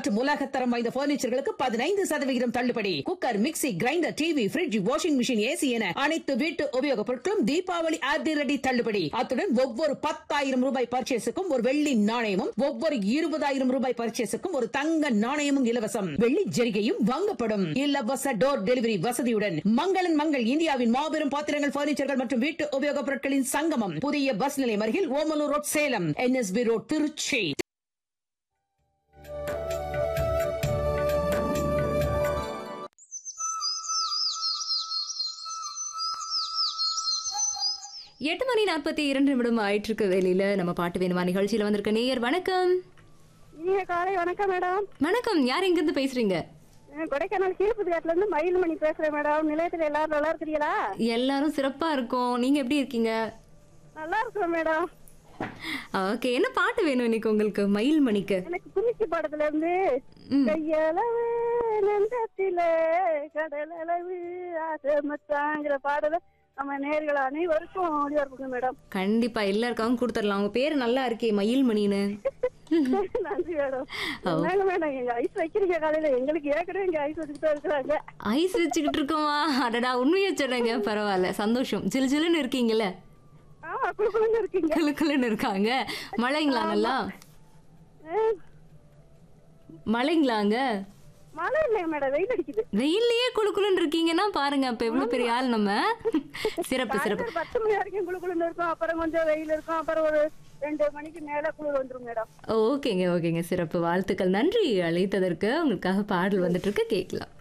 மற்றும் உலகத்தரம் வாய்ந்த பர்னிச்சர்களுக்கு பதினைந்து சதவிகிதம் தள்ளுபடி cooker mixie grinder TV fridge washing machine AC என அனைத்து வீட்டு உபயோகப் பொருட்களும் தீபாவளி அதிரடி தள்ளுபடி அத்துடன் ஒவ்வொரு பத்தாயிரம் ரூபாய் பர்ச்சேஸுக்கும் ஒரு வெள்ளி நாணயமும் ஒவ்வொரு இருபதாயிரம் ரூபாய் பர்ச்சேஸுக்கும் ஒரு தங்க நாணயமும் இலவசம் வெள்ளி ஜெரிகையும் வாங்கப்படும் இலவச டோர் டெலிவரி வசதியுடன் மங்களன் மங்கள் இந்தியாவின் மாபெரும் பாத்திரங்கள் பர்னிச்சர்கள் மற்றும் வீட்டு உபயோகப் பொருட்களின் சங்கமம் புதிய பஸ் நிலையம் அருகில் Omalur road Salem NSP road Trichy எட்டு மணி நாற்பத்தி இரண்டு நிமிடம் ஆயிட்டு இருக்க வேலையில நம்ம பாட்டு வேணுமா நிகழ்ச்சியில வந்திருக்க நேயர் வணக்கம் இனிய காலை வணக்கம் மேடம் வணக்கம் யார் எங்க இருந்து பேசுறீங்க நான் கொடைக்கானல் கீழ்புதியாட்டுல இருந்து மயில்மணி பேசுறேன் மேடம் நிலையத்துல எல்லாரும் நல்லா இருக்கிறீங்களா எல்லாரும் சிறப்பா இருக்கோம் நீங்க எப்படி இருக்கீங்க நல்லா இருக்கிறோம் மேடம் ஓகே என்ன பாட்டு வேணும் இன்னைக்கு உங்களுக்கு மயில் மணிக்கு எனக்கு குறிச்சி படத்துல இருந்து கையளவு நெஞ்சத்தில கடலளவு ஆசமத்தாங்கிற பாடல நம்ம நேர்கள் அனைவருக்கும் ஒளிபரப்புங்க மேடம் கண்டிப்பா எல்லாருக்காகவும் கொடுத்துடலாம் உங்க பேரு நல்லா இருக்கே மயில் மணின்னு நன்றி மேடம் என்னங்க மேடம் எங்க ஐஸ் வைக்கிறீங்க காலையில எங்களுக்கு ஏற்கனவே இங்க ஐஸ் வச்சுட்டு தான் இருக்கிறாங்க ஐஸ் வச்சுக்கிட்டு இருக்கோமா அடடா உண்மையை சொல்றேங்க பரவாயில்ல சந்தோஷம் ஜில் ஜில்லுன்னு இருக்கீங்கல்ல ஆமா குழுக்குழுங்க இருக்கீங்க குளுக்குளுன்னு இருக்காங்க மழைங்களா நல்லா அஹ், மழைங்களாங்க மழை இல்லைங்க மேடம் வெயில் அடிக்குது வெயில்லயே குளுக்குளுன்னு இருக்கீங்கன்னா பாருங்க அப்ப எவ்வளவு பெரிய ஆள் நம்ம சிறப்பு சிறப்பு ஒரு பத்து மணி வரைக்கும் குளு குளுன்னு இருக்கும் அப்புறம் கொஞ்சம் வெயில் இருக்கும் அப்புறம் ஒரு ரெண்டு மணிக்கு மேல குளிர் வந்துரும் மேடம் ஓகேங்க ஓகேங்க சிறப்பு வாழ்த்துக்கள் நன்றி அழைத்ததற்கு உங்களுக்காக பாடல் வந்துட்டு இருக்கு கேட்கலாம்